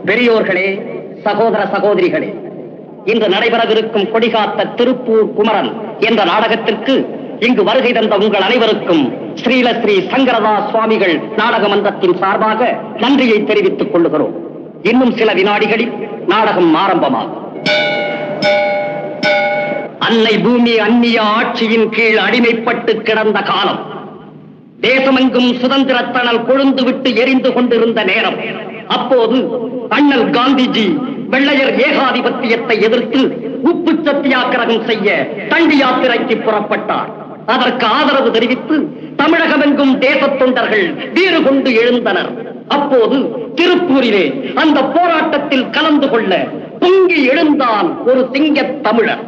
பெரியோர்களே சகோதர சகோதரிகளே இன்று நடைபெறவிருக்கும் கொடிகாத்த திருப்பூர் குமரன் என்ற நாடகத்திற்கு இங்கு வருகை தந்த உங்கள் அனைவருக்கும் ஸ்ரீல ஸ்ரீ சங்கரதாஸ் சுவாமிகள் நாடக மன்றத்தின் சார்பாக நன்றியை தெரிவித்துக் கொள்ளுகிறோம் இன்னும் சில வினாடிகளில் நாடகம் ஆரம்பமாகும் அன்னை பூமி அந்நிய ஆட்சியின் கீழ் அடிமைப்பட்டு கிடந்த காலம் தேசமெங்கும் சுதந்திரத்தணல் கொழுந்து விட்டு எரிந்து கொண்டிருந்த நேரம் அப்போது அண்ணல் காந்திஜி வெள்ளையர் ஏகாதிபத்தியத்தை எதிர்த்து உப்பு சத்தியாகிரகம் செய்ய தண்டி யாத்திரைக்கு புறப்பட்டார் அதற்கு ஆதரவு தெரிவித்து தமிழகமெங்கும் தேசத் தொண்டர்கள் வீறு கொண்டு எழுந்தனர் அப்போது திருப்பூரிலே அந்த போராட்டத்தில் கலந்து கொள்ள பொங்கி எழுந்தான் ஒரு சிங்கத் தமிழர்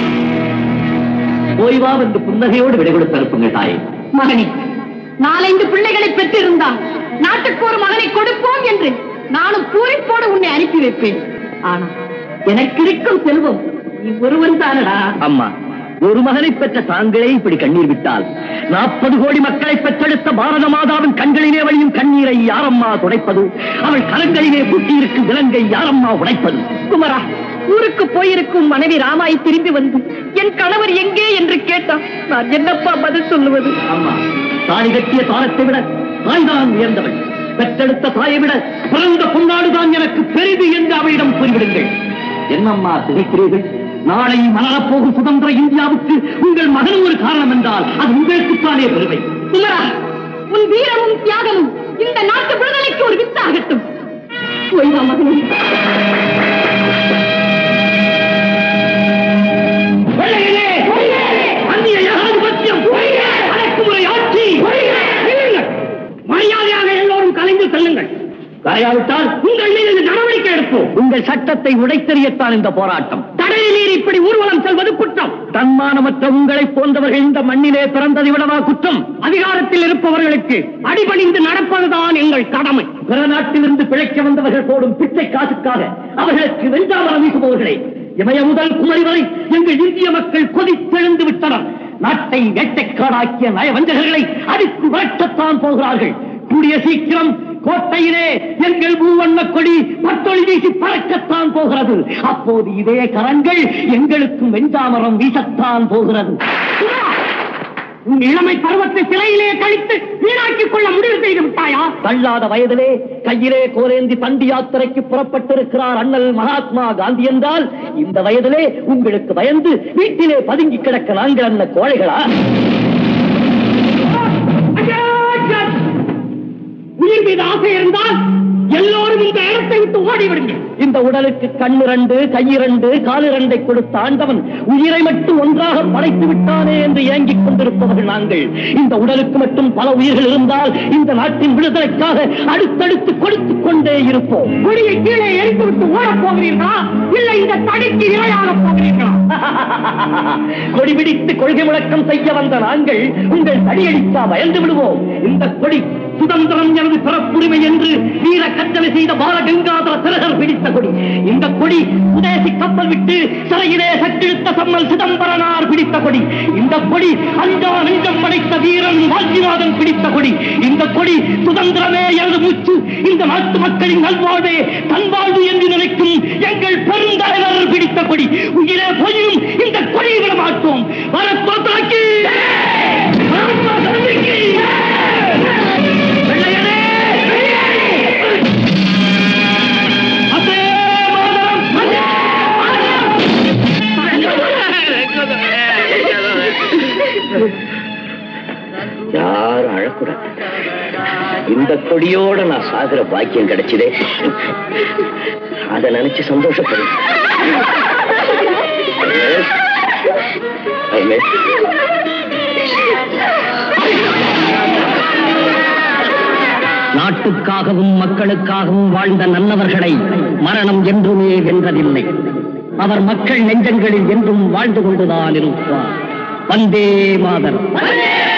ஓய்வா வந்து புன்னகையோடு விடை கொடுத்து அனுப்புங்கள் தாயே மகனே நாலைந்து பிள்ளைகளை பெற்றிருந்தால் நாட்டுக்கு ஒரு மகனை கொடுப்போம் என்று நானும் பூரிப்போடு உன்னை அனுப்பி வைப்பேன் ஆனா எனக்கு இருக்கும் செல்வம் நீ ஒருவன் தானடா அம்மா ஒரு மகனை பெற்ற தாங்களே இப்படி கண்ணீர் விட்டால் நாற்பது கோடி மக்களை பெற்றெடுத்த பாரத மாதாவின் கண்களிலே வழியும் கண்ணீரை யாரம்மா துடைப்பது அவள் கரங்களிலே பூட்டியிருக்கும் விலங்கை யாரம்மா உடைப்பது குமரா ஊருக்கு போயிருக்கும் மனைவி ராமாய் திரும்பி வந்து என் கணவர் எங்கே என்று கேட்டான் நான் என்னப்பா பதில் சொல்லுவது அம்மா தாய் கட்டிய தாரத்தை விட தாய்தான் உயர்ந்தவள் பெற்றெடுத்த தாயை விட பிறந்த பொன்னாடுதான் எனக்கு பெரிது என்று அவளிடம் கூறிவிடுங்கள் என்னம்மா திகைக்கிறீர்கள் நாளை மலரப் போகும் சுதந்திர இந்தியாவுக்கு உங்கள் மகன் ஒரு காரணம் என்றால் அது உங்களுக்குத்தானே பெருமை குமரா உன் வீரமும் தியாகமும் இந்த நாட்டு விடுதலைக்கு ஒரு வித்தாகட்டும் போய்வா மகனே வெள்ளையனே! அந்நிய ஏகாதிபத்தியம்! அடக்குமுறை ஆட்சி! நில்லுங்கள்! மரியாதையாக எல்லோரும் கலைந்து செல்லுங்கள் கரையாவிட்டால் உங்கள் மீது நடவடிக்கை எடுப்போம் உங்கள் சட்டத்தை உடைத்தெறியத்தான் இந்த போராட்டம் தடையை மீறி இப்படி ஊர்வலம் செல்வது குற்றம் தன்மானமற்ற உங்களை போன்றவர்கள் இந்த மண்ணிலே பிறந்ததை விடவா குற்றம் அதிகாரத்தில் இருப்பவர்களுக்கு அடிபணிந்து நடப்பதுதான் எங்கள் கடமை பிற நாட்டிலிருந்து பிழைக்க வந்தவர்கள் போடும் பிச்சை காசுக்காக அவர்களுக்கு வெஞ்சாமரம் வீசுபவர்களே இமய முதல் குமரி வரை எங்கள் இந்திய மக்கள் கொதித்தெழுந்து விட்டனர் நாட்டை வேட்டைக்காடாக்கிய நயவஞ்சகர்களை அடித்து விரட்டத்தான் போகிறார்கள் கூடிய சீக்கிரம் கோட்டையிலே எங்கள் மூவண்ண கொடி பத்தொளி வீசி பறக்கத்தான் போகிறது அப்போது இதே கரங்கள் எங்களுக்கும் வெஞ்சாமரம் வீசத்தான் போகிறது உன் இளமை பருவத்தை சிலையிலே கழித்து வீணாக்கிக் கொள்ள முடிவு செய்து விட்டாயா தள்ளாத வயதிலே கையிலே கோரேந்தி தண்டி யாத்திரைக்கு புறப்பட்டிருக்கிறார் அண்ணல் மகாத்மா காந்தி என்றால் இந்த வயதிலே உங்களுக்கு பயந்து வீட்டிலே பதுங்கி கிடக்க நாங்கள் அண்ண கோழைகளா உயிர் மீது ஆசை இருந்தால் எல்லோரும் இந்த இடத்தை விட்டு ஓடிவிடுங்கள் இந்த உடலுக்கு கண்ணிரண்டு கையிரண்டு காலிரண்டை கொடுத்த ஆண்டவன் உயிரை மட்டும் ஒன்றாக படைத்து விட்டானே என்று ஏங்கிக் கொண்டிருப்பவர்கள் நாங்கள் இந்த உடலுக்கு மட்டும் பல உயிர்கள் இருந்தால் இந்த நாட்டின் விடுதலைக்காக அடுத்தடுத்து கொடுத்துக் கொண்டே இருப்போம் கொடியை கீழே எரித்து விட்டு ஓடப் போகிறீர்களா இல்லை இந்த தடிக்கு இரையாக போகிறீர்களா கொடி பிடித்து கொள்கை முழக்கம் செய்ய வந்த நாங்கள் உங்கள் தடியடித்தா பயந்து விடுவோம் இந்த கொடி சுதந்திரம் எனது பிறப்புரிமை என்று வீர கட்டளை செய்த பாலகங்காதர திலகர் பிடித்த கொடி இந்த கொடி சுதேசி கப்பல் விட்டு சிறையிலே சட்டிழுத்த சம்மல் சிதம்பரனார் பிடித்த கொடி இந்த கொடி அஞ்சா நெஞ்சம் படைத்த வீரன் வாஞ்சிநாதன் பிடித்த கொடி இந்த கொடி சுதந்திரமே எனது மூச்சு இந்த நாட்டு மக்களின் நல்வாழ்வே தன்வாழ்வு என்று நினைக்கும் எங்கள் பெருந்தலைவர் பிடித்த கொடி உயிரே போயினும் இந்த கொடியை விட மாட்டோம் வரத்தோத்தாக்கி வெள்ளையனே! அசே மாதரம்! யாரும் அழக்கூடாது இந்த கொடியோட நான் சாகுற பாக்கியம் கிடைச்சதே அத நினைச்சு சந்தோஷப்படு நாட்டுக்காகவும் மக்களுக்காகவும் வாழ்ந்த நல்லவர்களை மரணம் என்றுமே வென்றதில்லை அவர் மக்கள் நெஞ்சங்களில் என்றும் வாழ்ந்து கொண்டுதான் இருப்பார் வந்தே மாதர்